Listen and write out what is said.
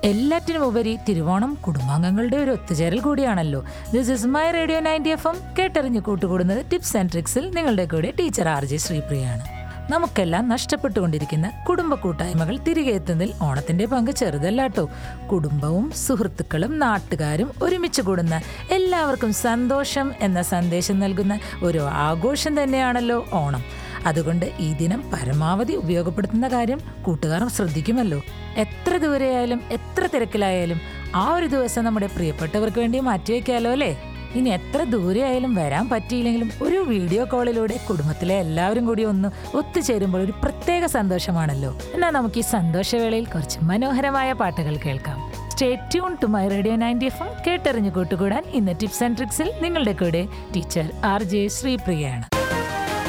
എല്ലാറ്റിനും ഉപരി തിരുവോണം കുടുംബാംഗങ്ങളുടെ ഒരു ഒത്തുചേരൽ കൂടിയാണല്ലോ this is my radio ninety F M കേട്ടറിഞ്ഞ് കൂട്ടുകൂടുന്നത് ടിപ്സ് ആൻഡ് ട്രിക്സിൽ നിങ്ങളുടെ കൂടെ ടീച്ചർ ആർ ജെ ശ്രീപ്രിയാണ് നമുക്കെല്ലാം നഷ്ടപ്പെട്ടുകൊണ്ടിരിക്കുന്ന കുടുംബ കൂട്ടായ്മകൾ തിരികെ എത്തുന്നതിൽ ഓണത്തിന്റെ പങ്ക് ചെറുതല്ലാട്ടോ കുടുംബവും സുഹൃത്തുക്കളും നാട്ടുകാരും ഒരുമിച്ച് കൂടുന്ന എല്ലാവർക്കും സന്തോഷം എന്ന സന്ദേശം നൽകുന്ന ഒരു ആഘോഷം തന്നെയാണല്ലോ ഓണം അതുകൊണ്ട് ഈ ദിനം പരമാവധി ഉപയോഗപ്പെടുത്തുന്ന കാര്യം കൂട്ടുകാർ ശ്രദ്ധിക്കുമല്ലോ എത്ര ദൂരെയായാലും എത്ര തിരക്കിലായാലും ആ ഒരു ദിവസം നമ്മുടെ പ്രിയപ്പെട്ടവർക്ക് വേണ്ടി മാറ്റിവെക്കാലോ അല്ലേ ഇനി എത്ര ദൂരെയായാലും വരാൻ പറ്റിയില്ലെങ്കിലും ഒരു വീഡിയോ കോളിലൂടെ കുടുംബത്തിലെ എല്ലാവരും കൂടി ഒന്ന് ഒത്തുചേരുമ്പോൾ ഒരു പ്രത്യേക സന്തോഷമാണല്ലോ എന്നാൽ നമുക്ക് ഈ സന്തോഷവേളയിൽ കുറച്ച് മനോഹരമായ പാട്ടുകൾ കേൾക്കാം stay tune to my radio ninety F M കേട്ടറിഞ്ഞു കൂട്ടുകൂടാൻ ഇന്ന് ടിപ്സ് ആൻഡ് ട്രിക്സിൽ നിങ്ങളുടെ കൂടെ ടീച്ചർ ആർ ജെ ശ്രീപ്രിയയാണ്